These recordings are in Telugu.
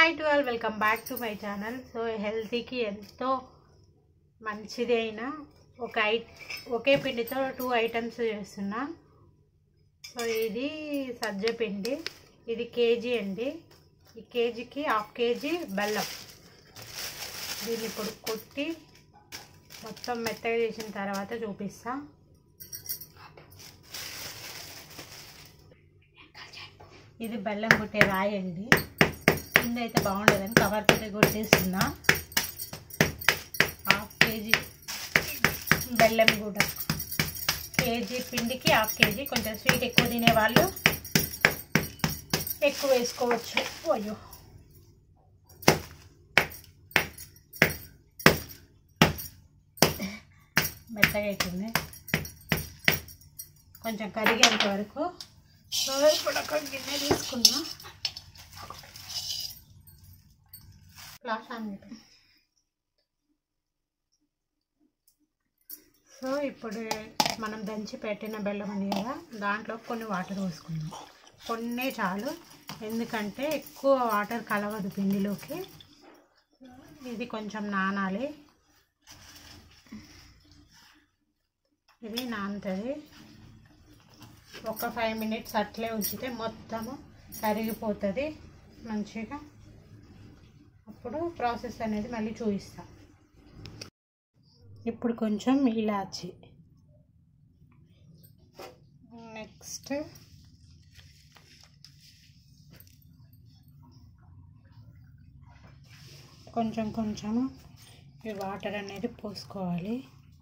Hi to all welcome back to my channel so హెల్తీకి ఎంతో మంచిది అయిన ఒక ఐ ఒకే పిండితో టూ ఐటమ్స్ చేస్తున్నా సో ఇది సజ్జ పిండి ఇది కేజీ అండి ఈ కేజీకి హాఫ్ కేజీ బెల్లం దీన్ని ఇప్పుడు కొట్టి మొత్తం మెత్తగా చేసిన తర్వాత చూపిస్తా ఇది బెల్లం కొట్టే రాయి అండి కింద అయితే బాగుండదని కవర్ తోటి కొట్టేస్తున్నా హాఫ్ కేజీ బెల్లం కూడా కేజీ పిండికి హాఫ్ కేజీ కొంచెం స్వీట్ ఎక్కువ తినేవాళ్ళు ఎక్కువ వేసుకోవచ్చు అయ్యో మెత్తగా అవుతుంది కొంచెం కరిగేంత వరకు సో ఇప్పుడు ఒక గిన్నె తీసుకున్నా గ్లాస్ ఆన్ చేద్దాం. సో ఇప్పుడు మనం దంచి పెట్టిన బెల్లం ఉంది కదా దాంట్లో కొన్ని వాటర్ పోసుకుందాం కొన్ని చాలు ఎందుకంటే ఎక్కువ వాటర్ కలవదు పిండిలోకి ఇది కొంచెం నానాలి ఇది నానుతుంది ఒక ఫైవ్ మినిట్స్ అట్లే ఉంచితే మొత్తము కరిగిపోతుంది మంచిగా అప్పుడు ప్రాసెస్ అనేది మళ్ళీ చూపిస్తా ఇప్పుడు కొంచెం ఇలాచి నెక్స్ట్ కొంచెం కొంచెం ఈ వాటర్ అనేది పోసుకోవాలి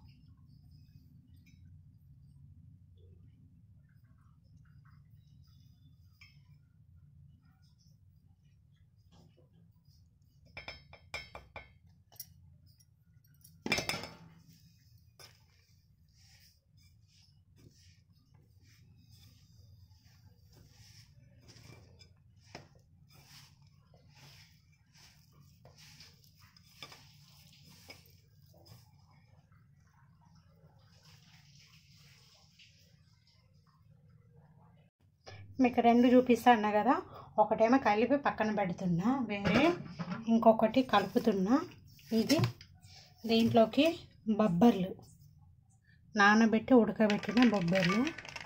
మీకు రెండు చూపిస్తా అన్నా కదా ఒకటేమో కలిపి పక్కన పెడుతున్నా వేరే ఇంకొకటి కలుపుతున్నా ఇది దీంట్లోకి బొబ్బర్లు నానబెట్టి ఉడకబెట్టిన బొబ్బర్లు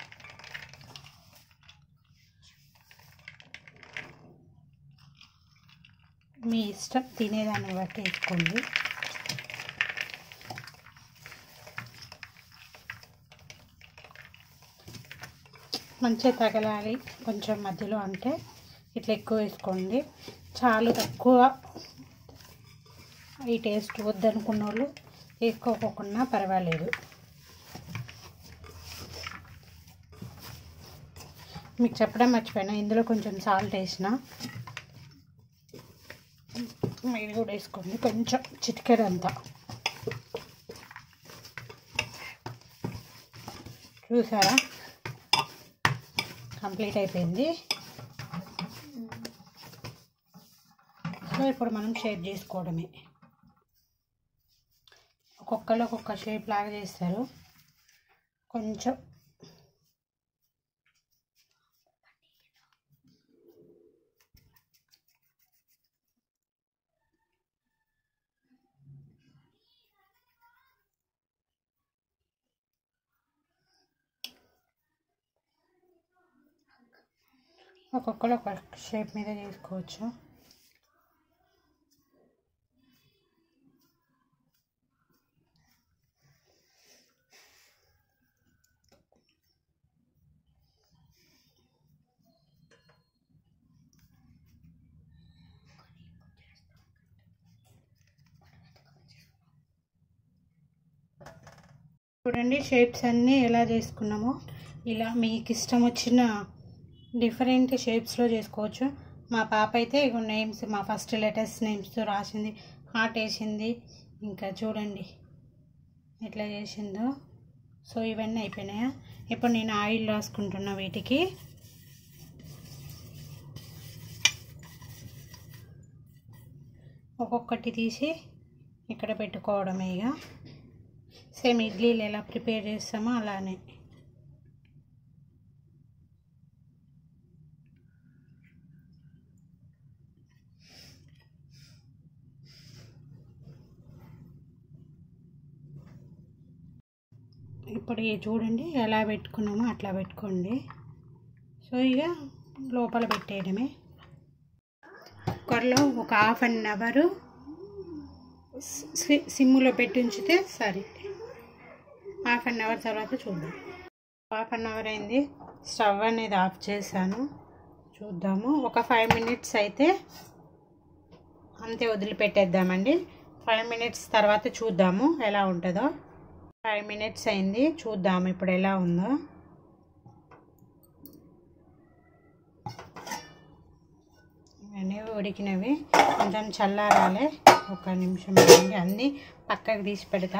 మీ ఇష్టం తినేదాన్ని బట్టి వేసుకోండి మంచిగా తగలాలి కొంచెం మధ్యలో అంటే ఇట్లా ఎక్కువ వేసుకోండి చాలు తక్కువ ఈ టేస్ట్ వద్దనుకున్న వాళ్ళు వేసుకోకుండా పర్వాలేదు మీకు చెప్పడం మర్చిపోయినా ఇందులో కొంచెం సాల్ట్ వేసిన మీరు కూడా వేసుకోండి కొంచెం చిటికెడంతా చూసారా కంప్లీట్ అయిపోయింది సో ఇప్పుడు మనం షేప్ చేసుకోవడమే ఒక్కొక్కరు ఒక్కొక్క షేప్ లాగా చేస్తారు కొంచెం ఒక్కొక్కరు ఒక షేప్ మీద చేసుకోవచ్చు చూడండి షేప్స్ అన్నీ ఎలా చేసుకున్నామో ఇలా మీకు ఇష్టం వచ్చిన డిఫరెంట్ షేప్స్లో చేసుకోవచ్చు మా పాప అయితే ఇగో నేమ్స్ మా ఫస్ట్ లెటర్స్ నేమ్స్తో రాసింది హార్ట్ వేసింది ఇంకా చూడండి ఎట్లా చేసిందో సో ఇవన్నీ అయిపోయినాయా ఇప్పుడు నేను ఆయిల్ రాసుకుంటున్నా వీటికి ఒక్కొక్కటి తీసి ఇక్కడ పెట్టుకోవడమే ఇక సేమ్ ఇడ్లీలు ఎలా ప్రిపేర్ చేస్తామో అలానే ఇప్పుడు ఇది చూడండి ఎలా పెట్టుకున్నామో అట్లా పెట్టుకోండి సో ఇక లోపల పెట్టేయడమే కుక్కర్లో ఒక హాఫ్ అన్ అవరు సిమ్లో పెట్టి ఉంచితే సరే హాఫ్ అన్ అవర్ తర్వాత చూద్దాం హాఫ్ అన్ అవర్ అయింది స్టవ్ అనేది ఆఫ్ చేశాను చూద్దాము ఒక ఫైవ్ మినిట్స్ అయితే అంతే వదిలిపెట్టేద్దామండి ఫైవ్ మినిట్స్ తర్వాత చూద్దాము ఎలా ఉంటుందో ఫైవ్ మినిట్స్ అయింది చూద్దాము ఇప్పుడు ఎలా ఉందో ఇవన్నీ ఉడికినవి కొంచెం చల్లారాలి ఒక నిమిషం ఆగండి అన్నీ పక్కకు తీసి పెడతా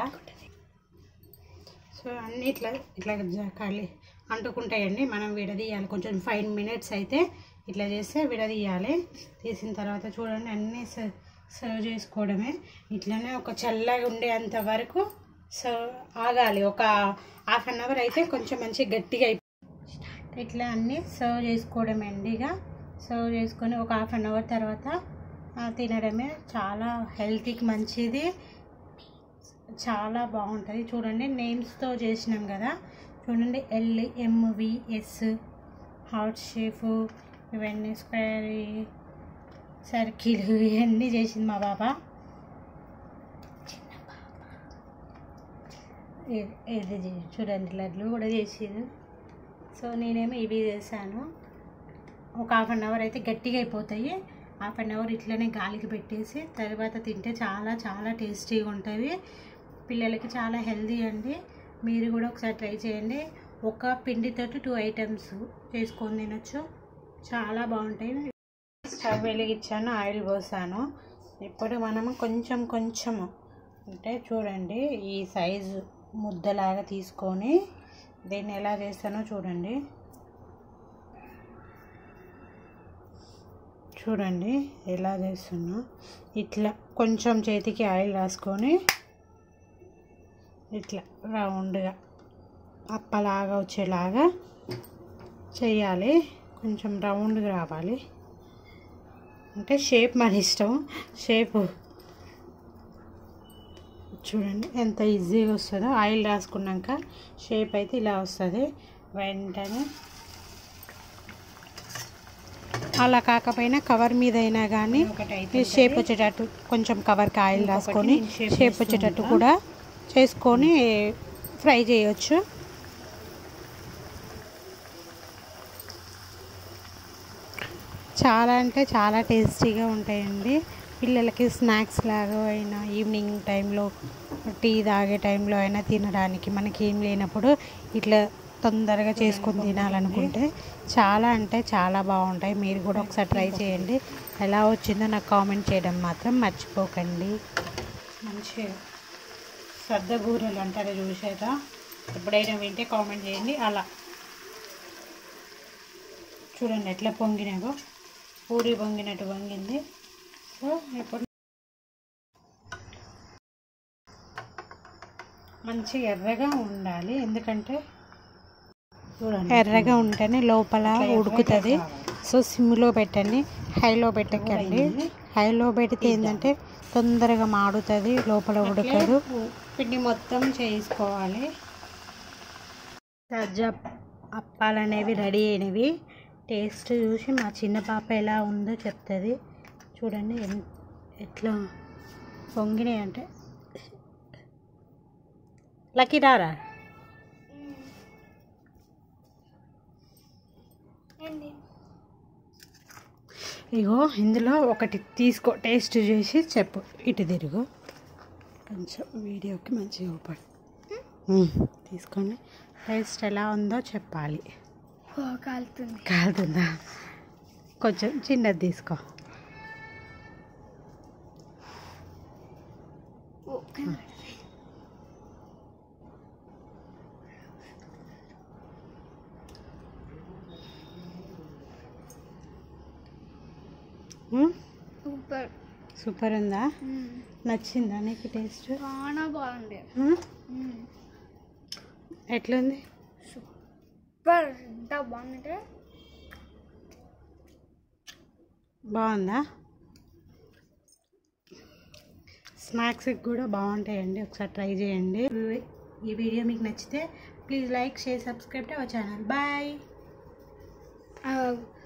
సో అన్నీ ఇట్లా ఇట్లా ఖాళీ అంటుకుంటాయండి మనం విడదీయాలి కొంచెం ఫైవ్ మినిట్స్ అయితే ఇట్లా చేస్తే విడదీయాలి తీసిన తర్వాత చూడండి అన్నీ సర్వ్ సర్వ్ చేసుకోవడమే ఇట్లనే ఒక చల్లగా ఉండేంత వరకు సర్వ్ ఆగాలి ఒక హాఫ్ అన్ అవర్ అయితే కొంచెం మంచిగా గట్టిగా అయిపో ఇట్లా అన్నీ సర్వ్ చేసుకోవడమే అండి ఇక సర్వ్ చేసుకొని ఒక హాఫ్ అన్ అవర్ తర్వాత ఆ, తినడమే చాలా హెల్త్కి మంచిది చాలా బాగుంటుంది చూడండి నేమ్స్తో చేసినాం కదా చూడండి ఎల్ ఎంవిఎస్ హార్ట్ షేప్ ఇవన్నీ స్క్వేర్ సర్కిల్ ఇవన్నీ చేసింది మా బాబా ఇది ఇది చే- చూడండి లడ్లు కూడా చేసేది సో నేనేమో ఇవి చేశాను ఒక హాఫ్ అన్ అవర్ అయితే గట్టిగా అయిపోతాయి హాఫ్ అన్ అవర్ ఇట్లనే గాలికి పెట్టేసి తర్వాత తింటే చాలా చాలా టేస్టీగా ఉంటుంది పిల్లలకి చాలా హెల్దీ అండి మీరు కూడా ఒకసారి ట్రై చేయండి ఒక పిండితోటి టూ ఐటమ్స్ చేసుకొని తినొచ్చు చాలా బాగుంటాయి స్టవ్ వెలిగించాను ఆయిల్ పోసాను ఇప్పుడు మనము కొంచెం కొంచెము అంటే చూడండి ఈ సైజు ముద్దలాగా తీసుకొని దీన్ని ఎలా చేస్తానో చూడండి చూడండి ఎలా చేస్తున్నా ఇట్లా కొంచెం చేతికి ఆయిల్ రాసుకొని ఇట్లా రౌండ్గా అప్పలాగా వచ్చేలాగా చేయాలి కొంచెం రౌండ్గా రావాలి అంటే షేప్ మన ఇష్టం షేపు చూడండి ఎంత ఈజీగా వస్తుందో ఆయిల్ రాసుకున్నాక షేప్ అయితే ఇలా వస్తుంది వెంటనే అలా కాకపోయినా కవర్ మీద అయినా కానీ షేప్ వచ్చేటట్టు కొంచెం కవర్కి ఆయిల్ రాసుకొని షేప్ వచ్చేటట్టు కూడా చేసుకొని ఫ్రై చేయొచ్చు చాలా అంటే చాలా టేస్టీగా ఉంటాయండి పిల్లలకి స్నాక్స్ లాగా అయినా ఈవినింగ్ టైంలో టీ తాగే టైంలో అయినా తినడానికి మనకి ఏం లేనప్పుడు ఇట్లా తొందరగా చేసుకొని తినాలనుకుంటే చాలా అంటే చాలా బాగుంటాయి మీరు కూడా ఒకసారి ట్రై చేయండి ఎలా వచ్చిందో నాకు కామెంట్ చేయడం మాత్రం మర్చిపోకండి మంచిగా సద్దగూరలు అంటారు చూసారా ఎప్పుడైనా వింటే కామెంట్ చేయండి అలా చూడండి ఎట్లా పొంగినాగో పూరి పొంగినట్టు పొంగింది సో ఇప్పుడు మంచి ఎర్రగా ఉండాలి ఎందుకంటే చూడండి ఎర్రగా ఉంటేనే లోపల ఉడుకుతుంది సో సిమ్లో పెట్టండి హైలో పెట్టకండి హైలో పెడితే ఏంటంటే తొందరగా మాడుతుంది లోపల ఉడకదు పిండి మొత్తం చేసుకోవాలి సజ్జ అప్పాలు అనేవి రెడీ అయినవి టేస్ట్ చూసి మా చిన్న పాప ఎలా ఉందో చెప్తుంది చూడండి ఎన్- ఎట్లా పొంగినాయి అంటే లక్కీ రారా ఇగో ఇందులో ఒకటి తీసుకో టేస్ట్ చేసి చెప్పు ఇటు తిరుగు కొంచెం వీడియోకి మంచిగా ఊపడు ఉమ్, తీసుకోండి టేస్ట్ ఎలా ఉందో చెప్పాలి కాలుతుంది కాలుతుందా కొంచెం చిన్నది తీసుకో ఉమ్, సూపర్ సూపర్ ఉందా నచ్చిందా నీకు టేస్ట్ చాలా బాగుంది ఉమ్, ఎట్లుంది సూపర్ ఎంత బాగుందంటే బాగుందా స్నాక్స్కి కూడా బాగుంటాయండి ఒకసారి ట్రై చేయండి ఈ వీడియో మీకు నచ్చితే please like share subscribe to our channel bye